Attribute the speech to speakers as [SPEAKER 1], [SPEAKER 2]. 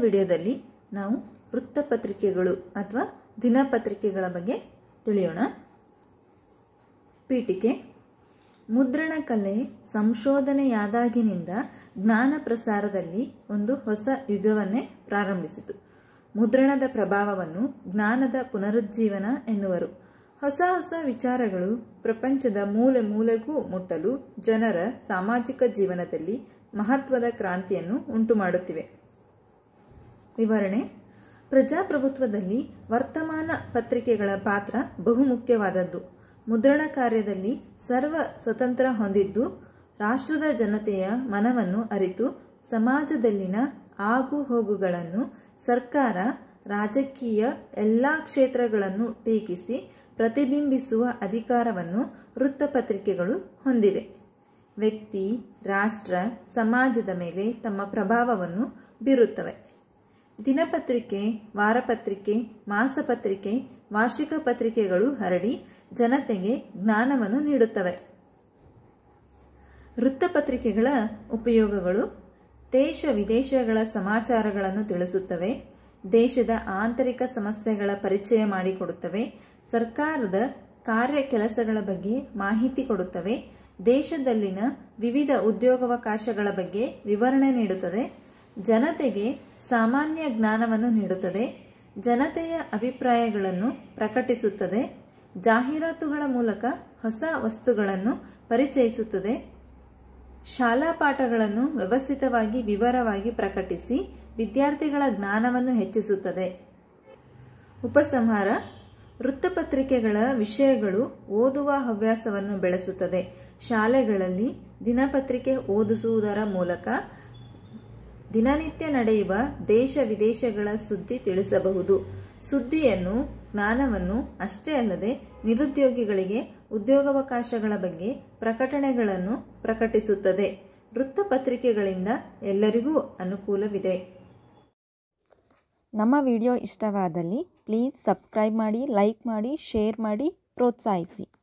[SPEAKER 1] ವಿಡಿಯೋದಲ್ಲಿ ನಾವು ವೃತ್ತಪತ್ರಿಕೆಗಳು ಅಥವಾ ದಿನಪತ್ರಿಕೆಗಳ ಬಗ್ಗೆ ತಿಳಿಯೋಣ ಪೀಠಿಕೆ ಮುದ್ರಣ ಕಲೆ ಸಂಶೋಧನೆಯಾದಾಗಿನಿಂದ ಜ್ಞಾನ ಪ್ರಸಾರದಲ್ಲಿ ಒಂದು ಹೊಸ ಯುಗವನ್ನೇ ಪ್ರಾರಂಭಿಸಿತು ಮುದ್ರಣದ ಪ್ರಭಾವವನ್ನು ಜ್ಞಾನದ ಪುನರುಜ್ಜೀವನ ಎನ್ನುವರು ಹೊಸ ಹೊಸ ವಿಚಾರಗಳು ಪ್ರಪಂಚದ ಮೂಲೆ ಮೂಲೆಗೂ ಮುಟ್ಟಲು ಜನರ ಸಾಮಾಜಿಕ ಜೀವನದಲ್ಲಿ ಮಹತ್ವದ ಕ್ರಾಂತಿಯನ್ನು ಉಂಟುಮಾಡುತ್ತಿವೆ ವಿವರಣೆ ಪ್ರಜಾಪ್ರಭುತ್ವದಲ್ಲಿ ವರ್ತಮಾನ ಪತ್ರಿಕೆಗಳ ಪಾತ್ರ ಬಹುಮುಖ್ಯವಾದದ್ದು ಮುದ್ರಣ ಕಾರ್ಯದಲ್ಲಿ ಸರ್ವ ಸ್ವತಂತ್ರ ಹೊಂದಿದ್ದು ರಾಷ್ಟ್ರದ ಜನತೆಯ ಮನವನ್ನು ಅರಿತು ಸಮಾಜದಲ್ಲಿನ ಆಗು ಹೋಗುಗಳನ್ನು ಸರ್ಕಾರ ರಾಜಕೀಯ ಎಲ್ಲ ಕ್ಷೇತ್ರಗಳನ್ನು ಟೀಕಿಸಿ ಪ್ರತಿಬಿಂಬಿಸುವ ಅಧಿಕಾರವನ್ನು ವೃತ್ತಪತ್ರಿಕೆಗಳು ಹೊಂದಿವೆ ವ್ಯಕ್ತಿ ರಾಷ್ಟ್ರ ಸಮಾಜದ ಮೇಲೆ ತಮ್ಮ ಪ್ರಭಾವವನ್ನು ಬೀರುತ್ತವೆ ದಿನಪತ್ರಿಕೆ ವಾರಪತ್ರಿಕೆ ಮಾಸಪತ್ರಿಕೆ ವಾರ್ಷಿಕ ಪತ್ರಿಕೆಗಳು ಹರಡಿ ಜನತೆಗೆ ಜ್ಞಾನವನ್ನು ನೀಡುತ್ತವೆ ವೃತ್ತಪತ್ರಿಕೆಗಳ ಉಪಯೋಗಗಳು ದೇಶ ವಿದೇಶಗಳ ಸಮಾಚಾರಗಳನ್ನು ತಿಳಿಸುತ್ತವೆ ದೇಶದ ಆಂತರಿಕ ಸಮಸ್ಯೆಗಳ ಪರಿಚಯ ಮಾಡಿಕೊಡುತ್ತವೆ ಸರ್ಕಾರದ ಕಾರ್ಯ ಕೆಲಸಗಳ ಬಗ್ಗೆ ಮಾಹಿತಿ ಕೊಡುತ್ತವೆ ದೇಶದಲ್ಲಿನ ವಿವಿಧ ಉದ್ಯೋಗಾವಕಾಶಗಳ ಬಗ್ಗೆ ವಿವರಣೆ ನೀಡುತ್ತದೆ ಜನತೆಗೆ ಸಾಮಾನ್ಯ ಜ್ಞಾನವನ್ನು ನೀಡುತ್ತದೆ ಜನತೆಯ ಅಭಿಪ್ರಾಯಗಳನ್ನು ಪ್ರಕಟಿಸುತ್ತದೆ ಜಾಹೀರಾತುಗಳ ಮೂಲಕ ಹೊಸ ವಸ್ತುಗಳನ್ನು ಪರಿಚಯಿಸುತ್ತದೆ ಶಾಲಾ ಪಾಠಗಳನ್ನು ವ್ಯವಸ್ಥಿತವಾಗಿ ವಿವರವಾಗಿ ಪ್ರಕಟಿಸಿ ವಿದ್ಯಾರ್ಥಿಗಳ ಜ್ಞಾನವನ್ನು ಹೆಚ್ಚಿಸುತ್ತದೆ ಉಪಸಂಹಾರ ವೃತ್ತಪತ್ರಿಕೆಗಳ ವಿಷಯಗಳು ಓದುವ ಹವ್ಯಾಸವನ್ನು ಬೆಳೆಸುತ್ತದೆ ಶಾಲೆಗಳಲ್ಲಿ ದಿನಪತ್ರಿಕೆ ಓದಿಸುವುದರ ಮೂಲಕ ದಿನನಿತ್ಯ ನಡೆಯುವ ದೇಶ ವಿದೇಶಗಳ ಸುದ್ದಿ ತಿಳಿಸಬಹುದು ಸುದ್ದಿಯನ್ನು ಜ್ಞಾನವನ್ನು ಅಷ್ಟೇ ಅಲ್ಲದೆ ನಿರುದ್ಯೋಗಿಗಳಿಗೆ ಉದ್ಯೋಗಾವಕಾಶಗಳ ಬಗ್ಗೆ ಪ್ರಕಟಣೆಗಳನ್ನು ಪ್ರಕಟಿಸುತ್ತದೆ ವೃತ್ತಪತ್ರಿಕೆಗಳಿಂದ ಎಲ್ಲರಿಗೂ ಅನುಕೂಲವಿದೆ
[SPEAKER 2] ನಮ್ಮ ವಿಡಿಯೋ ಇಷ್ಟವಾದಲ್ಲಿ ಪ್ಲೀಸ್ ಸಬ್ಸ್ಕ್ರೈಬ್ ಮಾಡಿ ಲೈಕ್ ಮಾಡಿ ಶೇರ್ ಮಾಡಿ ಪ್ರೋತ್ಸಾಹಿಸಿ